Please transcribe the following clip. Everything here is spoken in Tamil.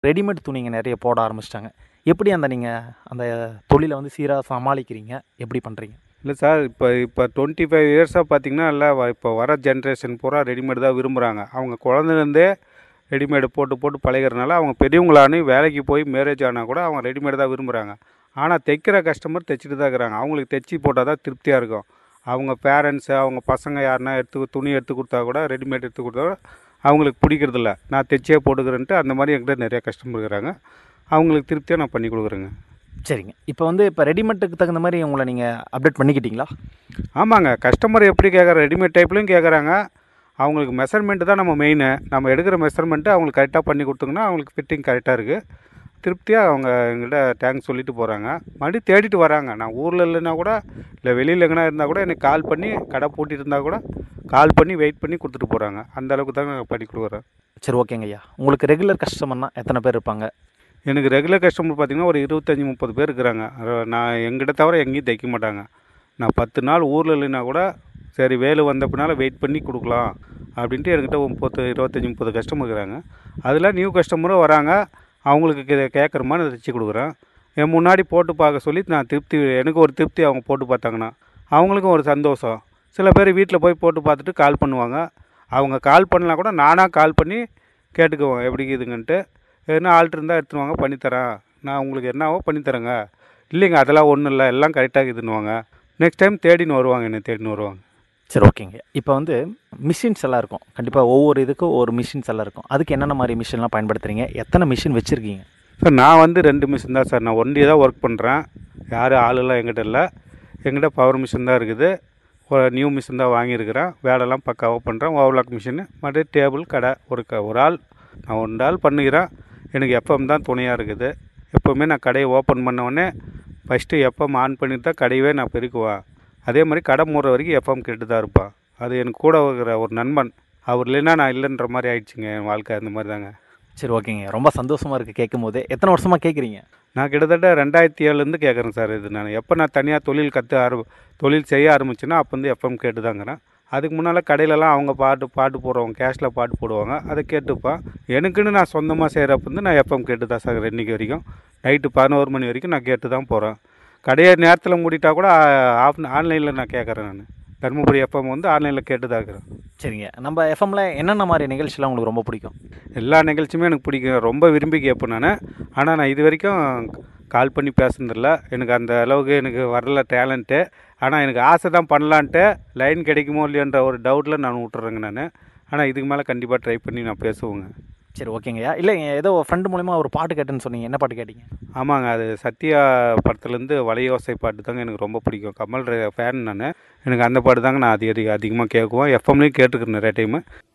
ரெடிமேட் துணிங்க நிறைய போட ஆரம்பிச்சிட்டாங்க எப்படி அந்த நீங்கள் அந்த தொழிலை வந்து சீராக சமாளிக்கிறீங்க எப்படி பண்ணுறீங்க இல்லை சார் இப்போ இப்போ டுவெண்ட்டி ஃபைவ் இயர்ஸாக பார்த்தீங்கன்னா இல்லை இப்போ வர ஜென்ரேஷன் பூரா ரெடிமேட் தான் விரும்புகிறாங்க அவங்க குழந்தைலேருந்தே ரெடிமேடு போட்டு போட்டு பழகிறனால அவங்க பெரியவங்களானு வேலைக்கு போய் மேரேஜ் ஆனால் கூட அவங்க ரெடிமேட் தான் விரும்புகிறாங்க ஆனால் தைக்கிற கஸ்டமர் தைச்சிட்டு தான் இருக்கிறாங்க அவங்களுக்கு தைச்சி போட்டால் தான் திருப்தியாக இருக்கும் அவங்க பேரண்ட்ஸு அவங்க பசங்க யாருன்னா எடுத்து துணி எடுத்து கொடுத்தா கூட ரெடிமேட் எடுத்து கொடுத்தா கூட அவங்களுக்கு பிடிக்கிறதில்ல நான் தைச்சே போட்டுக்கிறேன்ட்டு அந்த மாதிரி என்கிட்ட நிறைய கஸ்டமர் இருக்கிறாங்க அவங்களுக்கு திருப்தியாக நான் பண்ணி கொடுக்குறேங்க சரிங்க இப்போ வந்து இப்போ ரெடிமேட்டுக்கு தகுந்த மாதிரி உங்களை நீங்கள் அப்டேட் பண்ணிக்கிட்டீங்களா ஆமாங்க கஸ்டமர் எப்படி கேட்குற ரெடிமேட் டைப்லையும் கேட்குறாங்க அவங்களுக்கு மெஷர்மெண்ட்டு தான் நம்ம மெயின் நம்ம எடுக்கிற மெஷர்மெண்ட்டு அவங்களுக்கு கரெக்டாக பண்ணி கொடுத்தோங்கன்னா அவங்களுக்கு ஃபிட்டிங் கரெக்டாக இருக்குது திருப்தியாக அவங்க எங்கள்கிட்ட தேங்க்ஸ் சொல்லிட்டு போகிறாங்க மறுபடியும் தேடிட்டு வராங்க நான் ஊரில் இல்லைன்னா கூட இல்லை வெளியில் எங்கன்னா இருந்தால் கூட எனக்கு கால் பண்ணி கடை பூட்டிட்டு இருந்தால் கூட கால் பண்ணி வெயிட் பண்ணி கொடுத்துட்டு போகிறாங்க அந்த அளவுக்கு தாங்க நான் பண்ணி கொடுக்குறேன் சரி ஓகேங்க ஐயா உங்களுக்கு ரெகுலர் கஸ்டமர்னா எத்தனை பேர் இருப்பாங்க எனக்கு ரெகுலர் கஸ்டமர் பார்த்திங்கன்னா ஒரு இருபத்தஞ்சி முப்பது பேர் இருக்கிறாங்க அஹ் நான் எங்கிட்ட தவிர எங்கேயும் தைக்க மாட்டாங்க நான் பத்து நாள் ஊரில் இல்லைன்னா கூட சரி வேலை வந்த பின்னால் வெயிட் பண்ணி கொடுக்கலாம் அப்படின்ட்டு என்கிட்ட ஒரு முப்பத்து இருபத்தஞ்சி முப்பது கஸ்டமர் இருக்கிறாங்க அதில் நியூ கஸ்டமரும் வராங்க அவங்களுக்கு கே கேட்குற மாதிரி நான் தைச்சி கொடுக்குறேன் என் முன்னாடி போட்டு பார்க்க சொல்லி நான் திருப்தி எனக்கு ஒரு திருப்தி அவங்க போட்டு பார்த்தாங்கன்னா அவங்களுக்கும் ஒரு சந்தோஷம் சில பேர் வீட்டில் போய் போட்டு பார்த்துட்டு கால் பண்ணுவாங்க அவங்க கால் பண்ணலாம் கூட நானாக கால் பண்ணி கேட்டுக்குவோம் எப்படி இருக்குதுங்கன்ட்டு எதுனா ஆல்ட்ரு இருந்தால் எடுத்துன்னு வாங்க பண்ணித்தரேன் நான் உங்களுக்கு என்னவோ பண்ணித்தரேங்க இல்லைங்க அதெல்லாம் ஒன்றும் இல்லை எல்லாம் கரெக்டாக இருக்குதுன்னுவாங்க நெக்ஸ்ட் டைம் தேடின்னு வருவாங்க என்னை தேடின்னு வருவாங்க சரி ஓகேங்க இப்போ வந்து மிஷின்ஸ் எல்லாம் இருக்கும் கண்டிப்பாக ஒவ்வொரு இதுக்கும் ஒரு மிஷின்ஸ் எல்லாம் இருக்கும் அதுக்கு என்னென்ன மாதிரி மிஷின்லாம் பயன்படுத்துறீங்க எத்தனை மிஷின் வச்சுருக்கீங்க சார் நான் வந்து ரெண்டு மிஷின் தான் சார் நான் ஒன்லி தான் ஒர்க் பண்ணுறேன் யாரும் ஆளுலாம் எங்கிட்ட இல்லை எங்கிட்ட பவர் மிஷின் தான் இருக்குது ஒரு நியூ மிஷின் தான் வாங்கியிருக்கிறேன் வேலைலாம் பக்காவாக பண்ணுறேன் ஓவர்லாக் மிஷினு மறுபடியும் டேபிள் கடை ஒரு க ஒரு ஆள் நான் ஒன்று ஆள் பண்ணுகிறேன் எனக்கு எஃப்எம் தான் துணையாக இருக்குது எப்போவுமே நான் கடையை ஓப்பன் பண்ண உடனே ஃபஸ்ட்டு எஃப்எம் ஆன் பண்ணிட்டு தான் கடையவே நான் பெருக்குவேன் அதே மாதிரி கடை மூடுற வரைக்கும் எஃப்எம் கேட்டு தான் இருப்பான் அது எனக்கு கூட இருக்கிற ஒரு நண்பன் அவர் இல்லைன்னா நான் இல்லைன்ற மாதிரி ஆயிடுச்சுங்க என் வாழ்க்கை அந்த மாதிரி தாங்க சரி ஓகேங்க ரொம்ப சந்தோஷமாக இருக்குது கேட்கும் போதே எத்தனை வருஷமாக கேட்குறீங்க நான் கிட்டத்தட்ட ரெண்டாயிரத்தி ஏழுலேருந்து கேட்குறேன் சார் இது நான் எப்போ நான் தனியாக தொழில் கற்று ஆர தொழில் செய்ய ஆரம்பிச்சேன்னா அப்போ வந்து எஃப்எம் கேட்டு தாங்கிறேன் அதுக்கு முன்னால் கடையிலலாம் அவங்க பாட்டு பாட்டு போடுறவங்க கேஷில் பாட்டு போடுவாங்க அதை கேட்டுப்பேன் எனக்குன்னு நான் சொந்தமாக செய்கிறப்ப வந்து நான் எஃப்எம் கேட்டு தான் சார் இன்னைக்கு வரைக்கும் நைட்டு பதினோரு மணி வரைக்கும் நான் கேட்டு தான் போகிறேன் கடையை நேரத்தில் மூடிட்டா கூட ஆஃப் ஆன்லைனில் நான் கேட்குறேன் நான் தருமபுரி எஃப்எம் வந்து ஆன்லைனில் கேட்டு தான் இருக்கிறேன் சரிங்க நம்ம எஃப்எம்ல என்னென்ன மாதிரி நிகழ்ச்சிலாம் உங்களுக்கு ரொம்ப பிடிக்கும் எல்லா நிகழ்ச்சியுமே எனக்கு பிடிக்கும் ரொம்ப விரும்பி கேட்பேன் நான் ஆனால் நான் இது வரைக்கும் கால் பண்ணி பேசுனதில்ல எனக்கு அந்த அளவுக்கு எனக்கு வரல டேலண்ட்டு ஆனால் எனக்கு ஆசை தான் பண்ணலான்ட்டு லைன் கிடைக்குமோ இல்லையோன்ற ஒரு டவுட்டில் நான் விட்டுறேங்க நான் ஆனால் இதுக்கு மேலே கண்டிப்பாக ட்ரை பண்ணி நான் பேசுவேங்க சரி ஓகேங்கய்யா இல்லை ஏதோ ஃப்ரெண்டு மூலிமா ஒரு பாட்டு கேட்டேன்னு சொன்னீங்க என்ன பாட்டு கேட்டீங்க ஆமாங்க அது சத்யா படத்துலேருந்து வலையோசை பாட்டு தாங்க எனக்கு ரொம்ப பிடிக்கும் கமல் ஃபேன் நான் எனக்கு அந்த பாட்டு தாங்க நான் அதிக அதிகமாக கேட்குவேன் எஃப்எம்லேயும் கேட்டுக்கிறேன் நிறைய டைமு